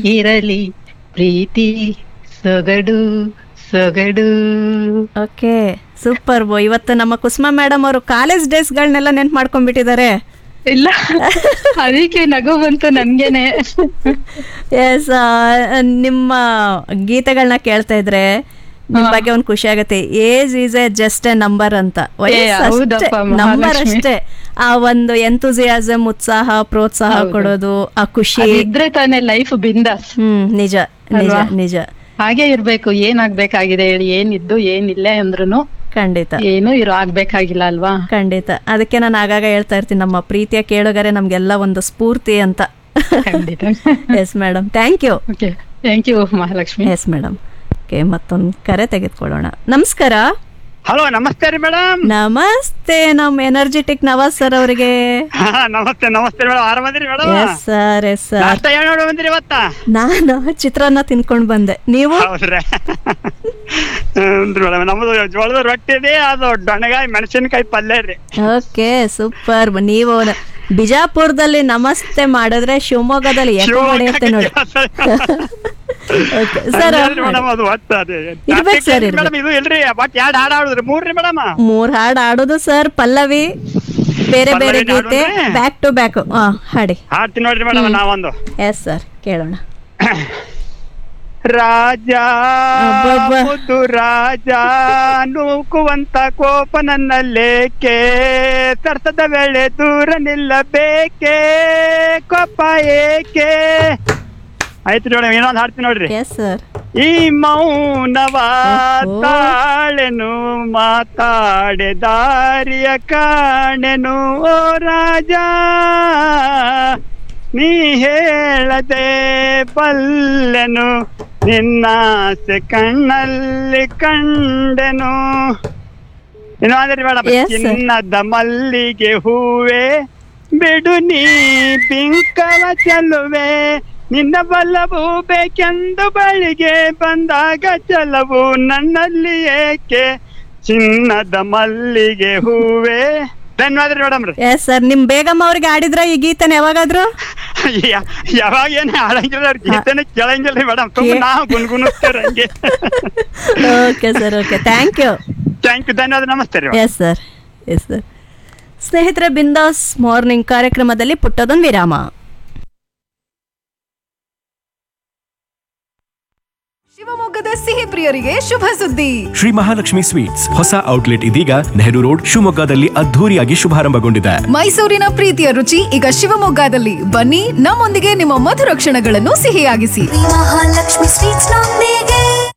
ಇರಲಿ ಪ್ರೀತಿ ಸೊಗಡು ಸೊಗಡು ಓಕೆ ಸೂಪರ್ ಬೋ ಇವತ್ತು ನಮ್ಮ ಕುಸುಮಾ ಮೇಡಮ್ ಅವರು ಕಾಲೇಜ್ ಡೇಸ್ಗಳನ್ನೆಲ್ಲ ನೆನ್ಪು ಮಾಡ್ಕೊಂಡ್ಬಿಟ್ಟಿದ್ದಾರೆ ಇಲ್ಲ ಅದಕ್ಕೆ ನಗು ಬಂತು ನನ್ಗೇನೆ ಎಸ್ ನಿಮ್ಮ ಗೀತೆಗಳನ್ನ ಕೇಳ್ತಾ ಇದ್ರೆ ನಿಮ್ ಬಗ್ಗೆ ಒಂದು ಖುಷಿ ಆಗತ್ತೆ age is a just a number ಅಂತ ಹೌದಪ್ಪ, ನಂಬರ್ ಮಹಾಲಕ್ಷ್ಮಿ. ಅಷ್ಟೇ ಆ ಒಂದು ಎಂತುಸಿಯಾಸಮ್ ಉತ್ಸಾಹ ಪ್ರೋತ್ಸಾಹ ಹೌದು. ಕೊಡೋದು ಆ ಖುಷಿ ಇದ್ರೆ ತಾನೇ ಲೈಫ್ ಬಿಂದಾಸ್ ಹ್ಮ್ ನಿಜ ನಿಜ ಅಲ್ವಾ? ನಿಜ ಹಾಗೆ ಇರ್ಬೇಕು ಏನಾಗ್ಬೇಕಾಗಿದೆ ಹೇಳಿ ಏನಿದ್ದು ಏನಿಲ್ಲ ಅಂದ್ರುನು ಖಂಡಿತ ಏನು ಇರೋ ಆಗ್ಬೇಕಾಗಿಲ್ಲ ಅಲ್ವಾ ಖಂಡಿತ ಅದಕ್ಕೆ ನಾನು ಆಗಾಗ ಹೇಳ್ತಾ ಇರ್ತೀನಿ ನಮ್ಮ ಪ್ರೀತಿಯ ಕೇಳುಗರೆ ನಮ್ಗೆಲ್ಲ ಒಂದು ಸ್ಫೂರ್ತಿ ಅಂತ ಖಂಡಿತ yes madam thank you okay thank you Mahalakshmi yes madam okay ಮತ್ತೊಂದು ಕರೆ ತೆಗೆದುಕೊಳ್ಳೋಣ ನಮಸ್ಕಾರ ಹಲೋ ನಮಸ್ತೆ ರೀ ಮೇಡಮ್ ನಮಸ್ತೆ ನಮ್ಮ ಎನರ್ಜೆಟಿಕ್ ನವಾಜ್ ಸರ್ ಅವರಿಗೆ ನಮಸ್ತೆ ನಮಸ್ತೆ ಮೇಡಮ್ ಆರಾಮದಿರಿ madam yes sir yes sir ನಾಷ್ಟ ಏನ್ ನೋಡಿ ಬಂದಿರಿ ಇವತ್ತ ನಾನು ಚಿತ್ರಾನ್ನ ತಿನ್ಕೊಂಡು ಬಂದೆ ನೀವು ಹೌದ್ರಿ ಮೇಡಮ್ ನಮ್ದು ಜೋಳದ ರೊಟ್ಟಿ ಇದೆ ಅದು ಡೊಣಗಾಯಿ ಮೆಣಸಿನಕಾಯಿ ಪಲ್ಯ ರೀ ಓಕೆ ಸೂಪರ್ ನೀವು ಬಿಜಾಪುರದಲ್ಲಿ ನಮಸ್ತೆ ಮಾಡಿದ್ರೆ ಶಿವಮೊಗ್ಗದಲ್ಲಿ ಯಾಕೋ ಹೊಡೆಯುತ್ತೆ ನೋಡಿ ಓಕೆ ಸರ್ ಮೇಡಮ್ ಅದು ಒಟ್ಟು ಅದೇ ಇರ್ಬೇಕು sir, ಇರ್ಬೇಕು. ಮೇಡಮ್ ಇದು ಇಲ್ರಿ ಬಟ್ ಎರಡ್ ಹಾಡ್ ಆಡುದ್ರಿ ಮೂರ್ರಿ ಮೇಡಮ್ ಮೂರ್ ಹಾಡು ಆಡೋದು ಸರ್ ಪಲ್ಲವಿ ಬೇರೆ ಬೇರೆ ಪಲ್ಲವಿ ಗೀತೆ ಹಾಡೋದೇ? ಬ್ಯಾಕ್ ಟು ಬ್ಯಾಕ್ ಹಾ ಹಾಡಿ ಹಾಡ್ತೀನಿ ನೋಡ್ರಿ ಮೇಡಮ್ ನಾವೊಂದು ಎಸ್ ಸರ್ ಕೇಳೋಣ ರಾಜ ಅಬ್ಬಬ್ಬಾ. ಮುದ್ದು ರಾಜ ನೂಕುವಂತ ಕೋಪ ನನ್ನಲ್ಲೇಕೆ ತರ್ತದ ವೇಳೆ ದೂರ ನಿಲ್ಲಬೇಕೆ ಕೋಪ ಏಕೆ ಆಯ್ತು ನೋಡಿ ಇನ್ನೊಂದು ಹಾಡ್ತೀನಿ ನೋಡ್ರಿ ಎಸ್ ಸರ್ ಈ ಮೌನವ ಓಹೋ. ತಾಳೆನು ಮಾತಾಡೆ ದಾರಿಯ ಕಾಣೆನು ಓ ರಾಜ ನೀ ಹೇಳದೆ ಬಲ್ಲೆನು ನಿನ್ನಾಸೆ ಕಣ್ಣಲ್ಲಿ ಕಂಡೆನು ಇನ್ನು ಅಂದ್ರೆ ಮೇಡಮ್ Yes, sir. ಚಿನ್ನದ ಮಲ್ಲಿಗೆ ಹೂವೆ ಬಿಡು ನೀ ಬಿಂಕವ ಚೆಲುವೆ ನಿನ್ನ ಬಲವು ಬೇಕೆಂದು ಬಳಿಗೆ ಬಂದಾಗ ಚಲವು ನನ್ನಲ್ಲಿ ಏಕೆ ಚಿನ್ನದ ಮಲ್ಲಿಗೆ ಹೂವೆ ಧನ್ಯವಾದ ಮೇಡಮ್ ರೀ ಎಸ್ ಸರ್ ನಿಮ್ ಬೇಗಮ್ಮ ಅವ್ರಿಗೆ ಆಡಿದ್ರ ಈ ಗೀತೆನ ಯಾವಾಗಾದ್ರು ಯ- ಯಾವಾಗ ಏನು ಹಾಳಂಗಿಲ್ಲ ಅವ್ರ ಗೀತೆನೇ ಕೇಳಂಗಿಲ್ಲ ಮೇಡಮ್ ತುಂಬ ನಾವು ಗುನ್ಗುನಿಸ್ತೇವೆ ಹಂಗೆ okay sir okay thank you thank you ಧನ್ಯವಾದ ನಮಸ್ತೆ ರೀ ಎಸ್ ಸರ್ ಎಸ್ ಸರ್ ಸ್ನೇಹಿತರೆ ಬಿಂದಾಸ್ ಮಾರ್ನಿಂಗ್ ಕಾರ್ಯಕ್ರಮದಲ್ಲಿ ಪುಟ್ಟದೊಂದು ವಿರಾಮ ಶಿವಮೊಗ್ಗದ ಸಿಹಿ ಪ್ರಿಯರಿಗೆ ಶುಭ ಸುದ್ದಿ ಶ್ರೀ ಮಹಾಲಕ್ಷ್ಮಿ ಸ್ವೀಟ್ಸ್ ಹೊಸ ಔಟ್ಲೆಟ್ ಇದೀಗ ನೆಹರು ರೋಡ್ ಶಿವಮೊಗ್ಗದಲ್ಲಿ ಅದ್ಧೂರಿಯಾಗಿ ಶುಭಾರಂಭಗೊಂಡಿದೆ ಮೈಸೂರಿನ ಪ್ರೀತಿಯ ರುಚಿ ಈಗ ಶಿವಮೊಗ್ಗದಲ್ಲಿ ಬನ್ನಿ ನಮ್ಮೊಂದಿಗೆ ನಿಮ್ಮ ಮಧುರ ಕ್ಷಣಗಳನ್ನು ಸಿಹಿಯಾಗಿಸಿ ಮಹಾಲಕ್ಷ್ಮಿ ಸ್ವೀಟ್ಸ್ ನೊಂದಿಗೆ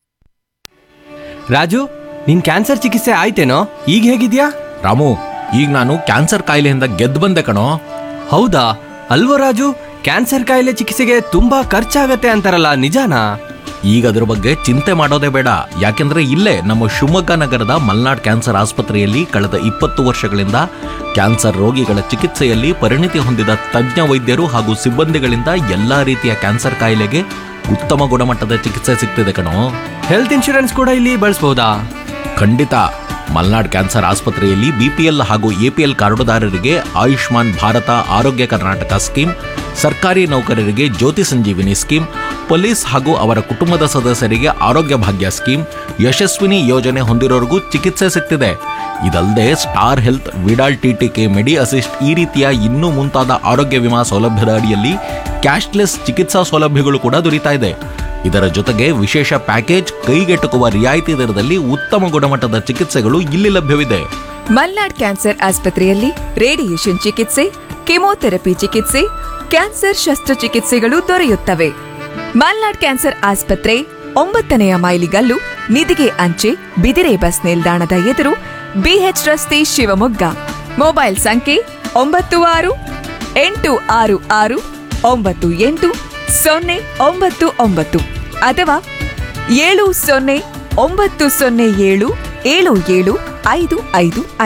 ರಾಜು ನಿನ್ ಕ್ಯಾನ್ಸರ್ ಚಿಕಿತ್ಸೆ ಆಯ್ತೇನೋ ಈಗ ಹೇಗಿದ್ಯಾ ರಾಮು ಈಗ ನಾನು ಕ್ಯಾನ್ಸರ್ ಕಾಯಿಲೆಯಿಂದ ಗೆದ್ದು ಬಂದೆ ಕಣೋ ಹೌದಾ ಅಲ್ವೋ ರಾಜು ಕ್ಯಾನ್ಸರ್ ಕಾಯಿಲೆ ಚಿಕಿತ್ಸೆಗೆ ತುಂಬಾ ಖರ್ಚಾಗತ್ತೆ ಅಂತಾರಲ್ಲ ನಿಜಾನಾ ಈಗ ಅದ್ರ ಬಗ್ಗೆ ಚಿಂತೆ ಮಾಡೋದೇ ಬೇಡ ಯಾಕೆಂದ್ರೆ ಇಲ್ಲೇ ನಮ್ಮ ಶಿವಮೊಗ್ಗ ನಗರದ ಮಲ್ನಾಡ್ ಕ್ಯಾನ್ಸರ್ ಆಸ್ಪತ್ರೆಯಲ್ಲಿ ಕಳೆದ ಇಪ್ಪತ್ತು ವರ್ಷಗಳಿಂದ ಕ್ಯಾನ್ಸರ್ ರೋಗಿಗಳ ಚಿಕಿತ್ಸೆಯಲ್ಲಿ ಪರಿಣಿತಿ ಹೊಂದಿದ ತಜ್ಞ ವೈದ್ಯರು ಹಾಗೂ ಸಿಬ್ಬಂದಿಗಳಿಂದ ಎಲ್ಲಾ ರೀತಿಯ ಕ್ಯಾನ್ಸರ್ ಕಾಯಿಲೆಗೆ ಉತ್ತಮ ಗುಣಮಟ್ಟದ ಚಿಕಿತ್ಸೆ ಸಿಗ್ತಿದೆ ಕಣೋ ಹೆಲ್ತ್ ಇನ್ಶೂರೆನ್ಸ್ ಕೂಡ ಇಲ್ಲಿ ಬಳಸಬಹುದಾ ಖಂಡಿತ ಮಲ್ನಾಡ್ ಕ್ಯಾನ್ಸರ್ ಆಸ್ಪತ್ರೆಯಲ್ಲಿ ಬಿಪಿಎಲ್ ಹಾಗೂ ಎಪಿಎಲ್ ಕಾರ್ಡುದಾರರಿಗೆ ಆಯುಷ್ಮಾನ್ ಭಾರತ ಆರೋಗ್ಯ ಕರ್ನಾಟಕ ಸ್ಕೀಮ್ ಸರ್ಕಾರಿ ನೌಕರರಿಗೆ ಜ್ಯೋತಿ ಸಂಜೀವಿನಿ ಸ್ಕೀಮ್ ಪೊಲೀಸ್ ಹಾಗೂ ಅವರ ಕುಟುಂಬದ ಸದಸ್ಯರಿಗೆ ಆರೋಗ್ಯ ಭಾಗ್ಯ ಸ್ಕೀಮ್ ಯಶಸ್ವಿನಿ ಯೋಜನೆ ಹೊಂದಿರೋರಿಗೂ ಚಿಕಿತ್ಸೆ ಸಿಗ್ತಿದೆ ಇದಲ್ಲದೆ star health Vidal T T K Medi Assist ಈ ರೀತಿಯ ಇನ್ನೂ ಮುಂತಾದ ಆರೋಗ್ಯ ವಿಮಾ ಸೌಲಭ್ಯದ ಅಡಿಯಲ್ಲಿ ಕ್ಯಾಶ್ಲೆಸ್ ಚಿಕಿತ್ಸಾ ಸೌಲಭ್ಯಗಳು ಕೂಡ ದೊರೀತಾ ಇದೆ ಇದರ ಜೊತೆಗೆ ವಿಶೇಷ ಪ್ಯಾಕೇಜ್ ಕೈಗೆಟುಕುವ ರಿಯಾಯಿತಿ ದರದಲ್ಲಿ ಉತ್ತಮ ಗುಣಮಟ್ಟದ ಚಿಕಿತ್ಸೆಗಳು ಇಲ್ಲಿ ಲಭ್ಯವಿದೆ ಮಲ್ನಾಡ್ ಕ್ಯಾನ್ಸರ್ ಆಸ್ಪತ್ರೆಯಲ್ಲಿ ರೇಡಿಯೇಷನ್ ಚಿಕಿತ್ಸೆ ಕೆಮೊಥೆರಪಿ ಚಿಕಿತ್ಸೆ ಕ್ಯಾನ್ಸರ್ ಶಸ್ತ್ರಚಿಕಿತ್ಸೆಗಳು ದೊರೆಯುತ್ತವೆ ಮಲ್ನಾಡ್ ಕ್ಯಾನ್ಸರ್ ಆಸ್ಪತ್ರೆ ಒಂಬತ್ತನೆಯ ಮೈಲಿಗಲ್ಲು ನಿಧಿಗೆ ಅಂಚೆ ಬಿದಿರೆ ಬಸ್ ನಿಲ್ದಾಣದ ಎದುರು ಬಿಎಚ್ ರಸ್ತೆ ಶಿವಮೊಗ್ಗ ಮೊಬೈಲ್ ಸಂಖ್ಯೆ ಒಂಬತ್ತು ಆರು ಎಂಟು ಆರು ಆರು ಒಂಬತ್ತು ಎಂಟು ಸೊನ್ನೆ ಒಂಬತ್ತು ಒಂಬತ್ತು ಅಥವಾ ಏಳು ಸೊನ್ನೆ ಒಂಬತ್ತು ಸೊನ್ನೆ ಏಳು ಏಳು ಏಳು ಐದು ಐದು